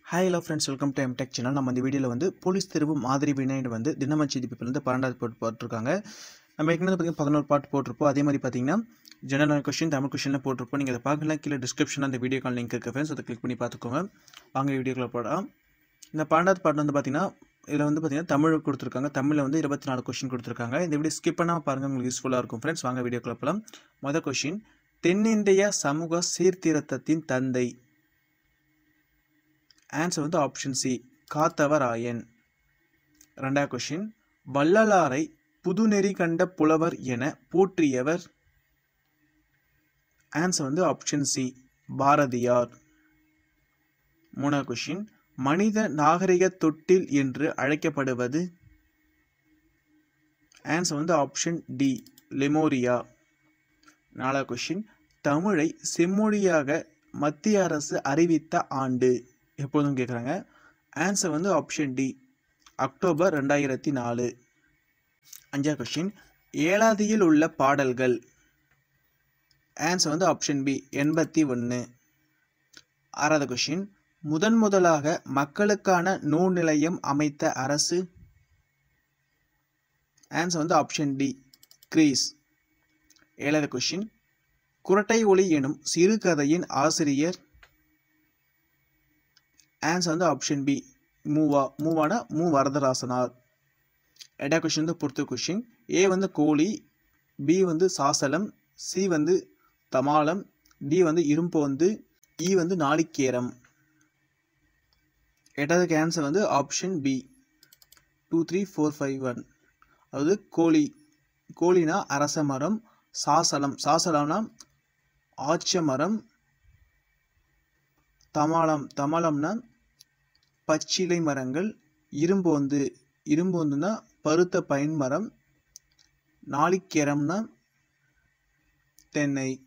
hi hello friends welcome to MTech channel நம்ம இந்த வீடியோவில் வந்து போலீஸ் தேர்வு மாதிரி வினாய்டு வந்து தினமச்சி வந்து பன்னெண்டாவது போட்டு போட்டிருக்காங்க நம்ம ஏற்கனவே பார்த்தீங்கன்னா பதினோரு பாட்டு போட்டிருப்போம் அதே மாதிரி பார்த்தீங்கன்னா ஜெனரல் கொஷின் தமிழ் கொஷினில் போட்டிருப்போம் நீங்கள் அதை பார்க்கலாம் கீழே டிஸ்கிரிப்ஷன் அந்த வீடியோ கால் லிங்க் இருக்குது ஃப்ரெண்ட்ஸ் அதை கிளிக் பண்ணி பார்த்துக்கோங்க வாங்க வீடியோக்குள்ள போடலாம் இந்த பன்னெண்டாவது பாட்டு வந்து பார்த்தீங்கன்னா இதில் வந்து பார்த்தீங்கன்னா தமிழ் கொடுத்துருக்காங்க தமிழில் வந்து இருபத்தி நாலு கொஷின் கொடுத்துருக்காங்க இந்த வீடியோ ஸ்கிப் பண்ணாமல் பாருங்கள் உங்களுக்கு யூஸ்ஃபுல்லாக இருக்கும் ஃப்ரெண்ட்ஸ் வாங்க வீடியோக்குள்ள போகலாம் மொதல் கொஷின் தென்னிந்திய சமூக சீர்திருத்தத்தின் தந்தை ஆன்சர் வந்து ஆப்ஷன் சி காத்தவராயன் ரெண்டாவது கொஷின் வள்ளலாரை புதுநெறி கண்ட புலவர் என போற்றியவர் ஆன்சர் வந்து ஆப்ஷன் சி பாரதியார் மூணாவது கொஷின் மனித நாகரிக தொட்டில் என்று அழைக்கப்படுவது ஆன்சர் வந்து ஆப்ஷன் டி லெமோரியா நாலாவது கொஷின் தமிழை செம்மொழியாக மத்திய அரசு அறிவித்த ஆண்டு எப்போதும் கேட்குறாங்க ஆன்சர் வந்து ஆப்ஷன் டி அக்டோபர் ரெண்டாயிரத்தி நாலு அஞ்சாவது கொஷின் ஏழாதியில் உள்ள பாடல்கள் ஆன்சர் வந்து ஆப்ஷன் பி எண்பத்தி ஒன்று ஆறாவது கொஷின் முதன் முதலாக மக்களுக்கான நூல் நிலையம் அமைத்த அரசு ஆன்சர் வந்து ஆப்ஷன் டி கிரீஸ் ஏழாவது கொஷின் குரட்டை ஒளி எனும் சிறுகதையின் ஆசிரியர் ஆன்சர் வந்து ஆப்ஷன் பி மூவா மூவான மூ வரதராசனார் எடா கொஷின் வந்து பொறுத்த கொஷின் ஏ வந்து கோழி பி வந்து சாசலம் சி வந்து தமாலம் டி வந்து இரும்போந்து இ வந்து நாளிக்கேரம் எட்டாவதுக்கு ஆன்சர் வந்து option B two three four five one அதாவது கோழி கோழினா அரச மரம் சாசலம் சாசலம்னா ஆச்ச மரம் தமாலம் தமாலம்னா பச்சிலை மரங்கள் இரும்போந்து இரும்போந்துனா பருத்த பைன் மரம் நாளிக்கேரம்னா தென்னை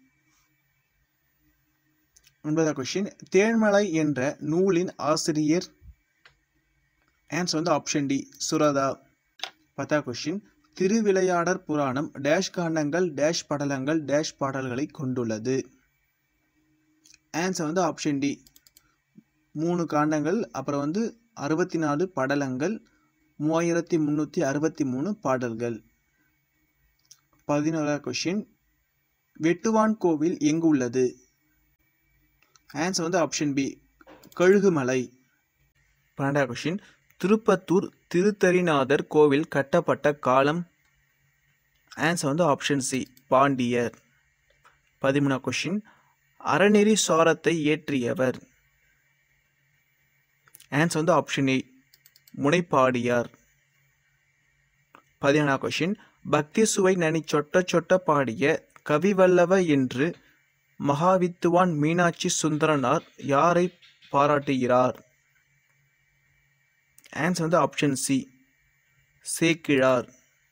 ஒன்பதாம் கொஸ்டின் தேன்மலை என்ற நூலின் ஆசிரியர் ஆன்சர் வந்து ஆப்ஷன் டி சுரதா பத்தாம் கொஸ்டின் திருவிளையாடற் புராணம் டேஷ் காண்டங்கள் டேஷ் படலங்கள் டேஷ் பாடல்களை கொண்டுள்ளது ஆன்சர் வந்து ஆப்ஷன் டி மூணு காண்டங்கள் அப்புறம் வந்து அறுபத்தி நாலு படலங்கள் மூவாயிரத்தி முந்நூற்றி அறுபத்தி மூணு பாடல்கள் பதினோராவது கொஷின் வெட்டுவான் கோவில் எங்கு உள்ளது ஆன்சர் வந்து ஆப்ஷன் பி கழுகுமலை பன்னெண்டாவது கொஷின் திருப்பத்தூர் திருத்தரிநாதர் கோவில் கட்டப்பட்ட காலம் ஆன்சர் வந்து ஆப்ஷன் சி பாண்டியர் பதிமூணாவது கொஷின் அறநெறி சாரத்தை ஏற்றியவர் ஆன்சர் வந்து ஆப்ஷன் ஏ முனைப்பாடியார் பதினேழாம் கொஷின் பக்தி சுவை நனி சொட்ட சொட்ட பாடிய கவிவல்லவ என்று மகாவித்துவான் மீனாட்சி சுந்தரனார் யாரை பாராட்டுகிறார் ஆன்சர் வந்து ஆப்ஷன் சி சேக்கிழார்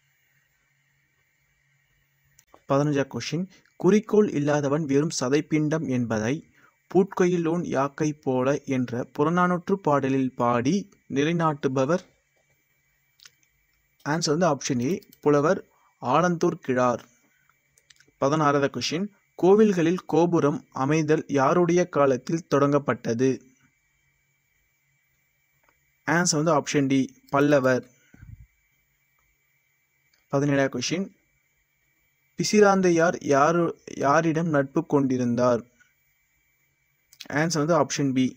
பதினஞ்சாம் கொஷின் குறிக்கோள் இல்லாதவன் வெறும் சதைப்பிண்டம் என்பதை பூட்கொயிலோன் யாக்கை போல என்ற புறநானூற்று பாடலில் பாடி நிலைநாட்டுபவர் ஆன்சர் வந்து ஆப்ஷன் ஏ புலவர் ஆலந்தூர் கிழார் பதினாறாவது கொஷின் கோவில்களில் கோபுரம் அமைதல் யாருடைய காலத்தில் தொடங்கப்பட்டது ஆன்சர் வந்து ஆப்ஷன் டி பல்லவர் பதினேழாவது கொஷின் பிசிராந்தையார் யாரு யாரிடம் நட்பு கொண்டிருந்தார் ஆன்சர் வந்து ஆப்ஷன் பி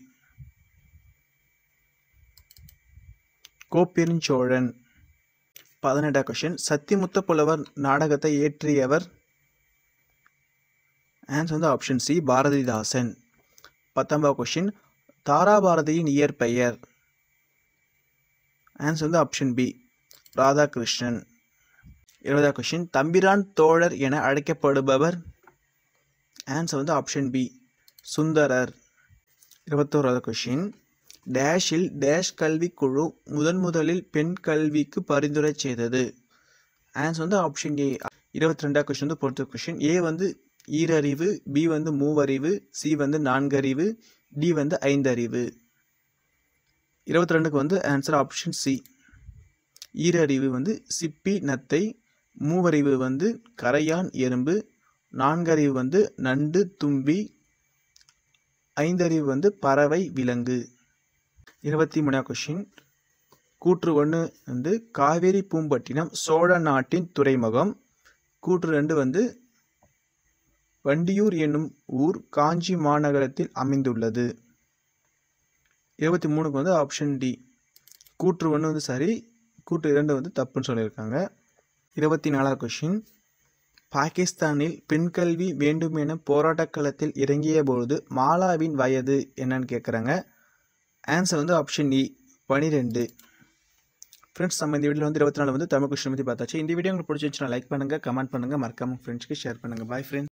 கோப்பெருஞ்சோழன் பதினெட்டாம் கொஷின் சத்திமுத்த புலவர் நாடகத்தை இயற்றியவர் ஆன்சர் வந்து ஆப்ஷன் சி பாரதிதாசன் பத்தொன்பதாம் கொஷின் தாராபாரதியின் இயற்பெயர் ஆன்சர் வந்து ஆப்ஷன் பி ராதாகிருஷ்ணன் இருபதாம் கொஷின் தம்பிரான் தோழர் என அழைக்கப்படுபவர் ஆன்சர் வந்து ஆப்ஷன் பி சுந்தரர் இருபத்தோராவது கொஷின் டேஷில் டேஷ் கல்வி குழு முதன் முதலில் பெண் கல்விக்கு பரிந்துரை செய்தது ஆன்சர் வந்து ஆப்ஷன் ஏ இருபத்தி ரெண்டாவது கொஷின் வந்து பொறுத்த கொஷின் ஏ வந்து ஈரறிவு பி வந்து மூவறிவு சி வந்து நான்கறிவு டி வந்து ஐந்தறிவு இருபத்தி ரெண்டுக்கு வந்து ஆன்சர் ஆப்ஷன் சி ஈரறிவு வந்து சிப்பி நத்தை மூவறிவு வந்து கரையான் எறும்பு நான்கறிவு வந்து நண்டு தும்பி ஐந்தறிவு வந்து பறவை விலங்கு இருபத்தி மூணாவது கொஷின் கூற்று ஒன்று வந்து காவேரி பூம்பட்டினம் சோழ நாட்டின் துறைமுகம் கூற்று ரெண்டு வந்து வண்டியூர் என்னும் ஊர் காஞ்சி மாநகரத்தில் அமைந்துள்ளது இருபத்தி மூணுக்கு வந்து ஆப்ஷன் டி கூற்று ஒன்று வந்து சரி கூற்று இரண்டு வந்து தப்புன்னு சொல்லியிருக்காங்க இருபத்தி நாலாவது கொஷின் பாகிஸ்தானில் பெண் கல்வி வேண்டும் என போராட்டக் களத்தில் இறங்கிய பொழுது மாலாவின் வயது என்னன்னு கேட்குறாங்க ஆன்சர் வந்து ஆப்ஷன் இ பனிரெண்டு ஃப்ரெண்ட்ஸ் நம்ம இந்த வீடியோவில் வந்து இருபத்தி நாலு வந்து தமிழ் கொஸ்டின் பற்றி பார்த்தாச்சு இந்த வீடியோ உங்களுக்கு பிடிச்சிருந்துச்சுன்னா லைக் பண்ணுங்கள் கமெண்ட் பண்ணுங்கள் மறக்காம ஃப்ரெண்ட்ஸ்க்கு ஷேர் பண்ணுங்கள் பாய் ஃப்ரெண்ட்ஸ்